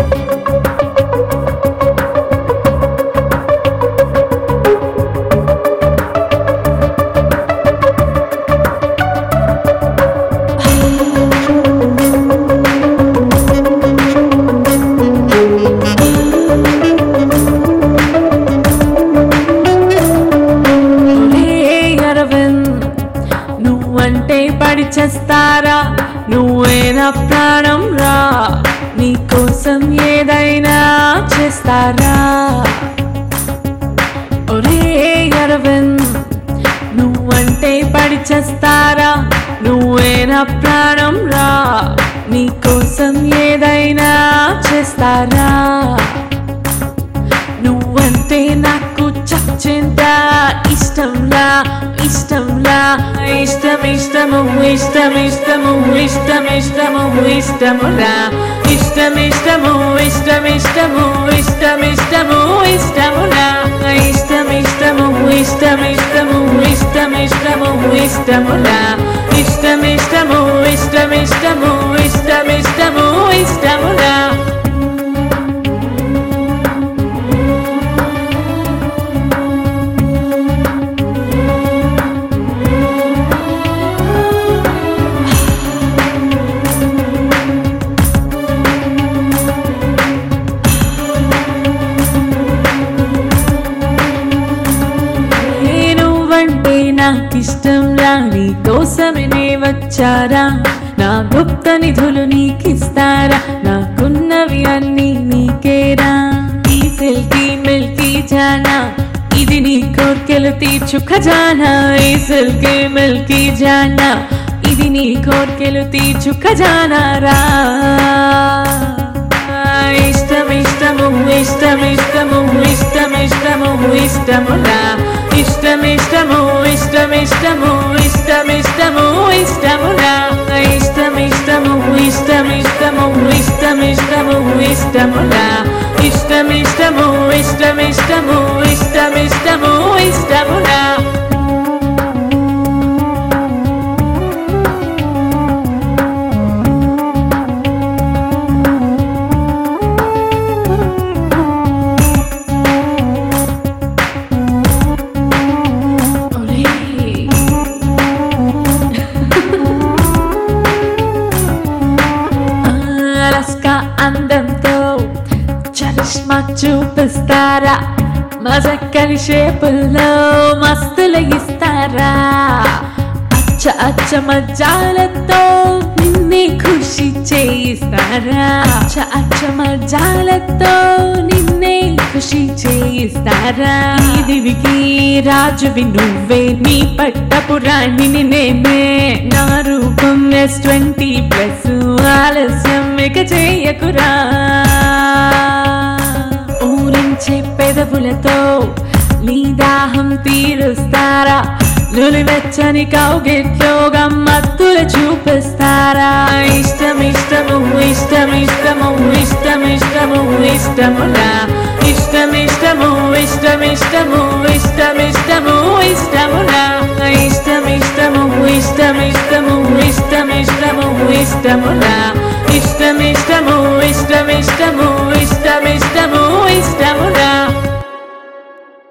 ఒరే అరవింద్ నువ్వంటే పడి చేస్తారా నువ్వే నా ప్రాణం రా నీకోసం ఏదైనా చేస్తారా ఒరే అరవింద్ నువ్వంటే పడి చేస్తారా నువ్వే నా ప్రాణం రా నీకోసం ఏదైనా చేస్తారా నువ్వంటే నాకు చచ్చేంత ఇష్టంలా ఇష్టంలా ఇష్టం ఇష్టము ఇష్టం ఇష్టము ఇష్టం ఇష్టము ఇష్టములా ఇష్టం ఇష్టము ఇష్టం ఇష్టము ఇష్టం ఇష్టము ఇష్టములా ఇష్టం ఇష్టము ఇష్టం ఇష్టము ఇష్టం ఇష్టము ఇష్టములా ఇష్టం ఇష్టము ఇష్టం ఇష్టము ఇష్టం ఇష్టము ఇష్టములా నువ్వంటే నాకిష్టం రా నీ కోసమే నే వచ్చారా నా గుప్త నిధులు నీకిస్తారా నాకున్నవి అన్ని నీకేరా ఈ సిల్కీ మిల్కీ జానా ఇది నీ కోర్కెలు తీర్చు ఖజానా ఈ సిల్కీ మిల్కీ జానా ఇది నీ కోర్కెలు తీర్చు ఖజానా రా ఇష్టం ఇష్టము ఇష్టం ఇష్టము ఇష్టం ఇష్టము ఇష్టములా ఇష్టం ఇష్టము ఇష్టం ఇష్టము ఇష్టం ఇష్టము ఇష్టములా ఇష్టం ఇష్టము ఇష్టం ఇష్టము ఇష్టం ఇష్టము ఇష్టములా ఇష్టం ఇష్టము ఇష్టం ఇష్టము ఇష్టం ఇష్టము ఇష్టములా ఒరేయ్. అలస్కా అందంతో చరిష్మా చూపిస్తారా మజక్కని షేపుల్లో మస్తులు ఇస్తారా అచ్చ అచ్చ మజ్జాలతో నిన్నే ఖుషి చేయిస్తారా అచ్చ అచ్చ మజ్జాలతో నిన్నే ఖుషి చేయిస్తారా ఈ దివికి రాజువి నువ్వే నీ పట్టపు రాణిని నేనే నా రూపం ఎస్ ట్వంటీ ప్లస్ ఆలస్యం ఇక చేయకురా ఊరించే పెదవులతో నీ దాహం తీరుస్తారా నులివెచ్చని కౌగిట్లో గమ్మత్తులు చూపిస్తారా ఇష్టం ఇష్టము ఇష్టం ఇష్టము ఇష్టం ఇష్టము ఇష్టములా ఇష్టం ఇష్టము ఇష్టం ఇష్టము ఇష్టం ఇష్టము ఇష్టములా ఇష్టం ఇష్టము ఇష్టం ఇష్టము ఇష్టం ఇష్టము ఇష్టములా ఇష్టం ఇష్టము ఇష్టం ఇష్టము